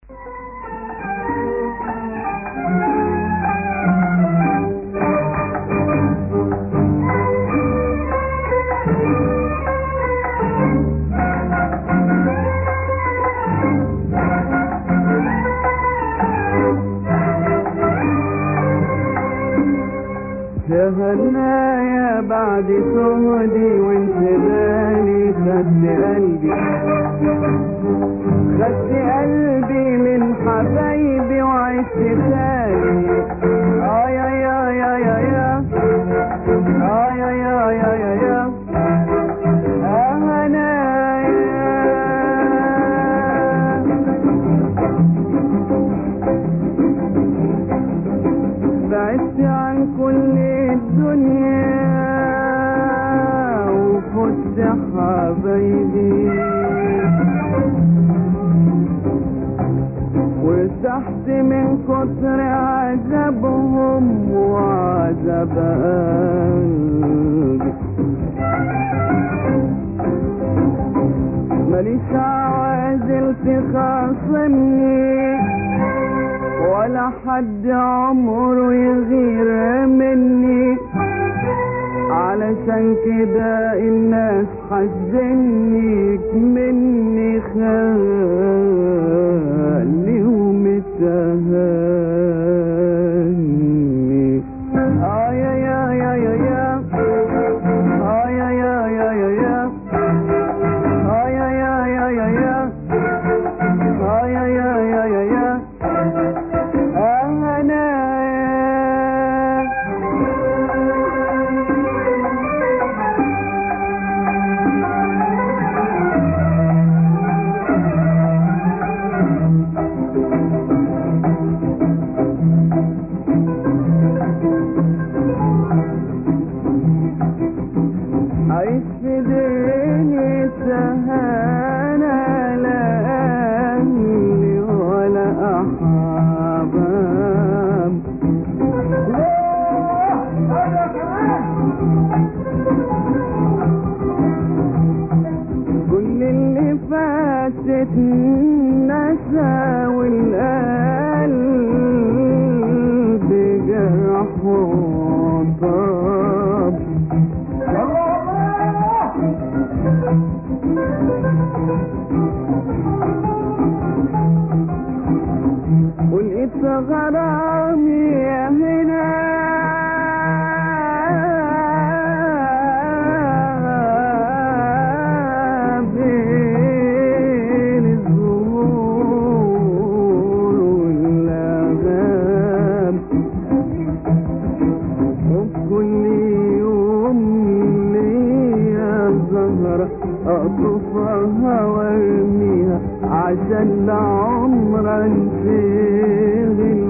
يا هنايا بعد سهدي وانشغالي خدت قلبي خدت قلبي من حبايبي وعشت خالي اه يا يا يا يا يا اه يا يا يا يا يا اه هنايا بعدت عن كل الدنيا وفزت حبايبي وارتحت من كتر عذابهم وعذاب قلبي ماليش عوازل تخاصمني ولا حد عمره يغير مني علشان كده الناس حزني مني خالي ومتهني اه يا يا يا يا يا اه يا يا يا يا يا اه يا يا يا يا يا اه يا يا يا يا يا أنا عيش في دنيا سهانة لا أهلي ولا أحباب كل اللي فاتت نسى والقلب جرح وطاب ولقيت غرامي هنا بين الزهور والأغام وكل يوم ليا زهرة أطفها وارميها عشان لعمر انشغل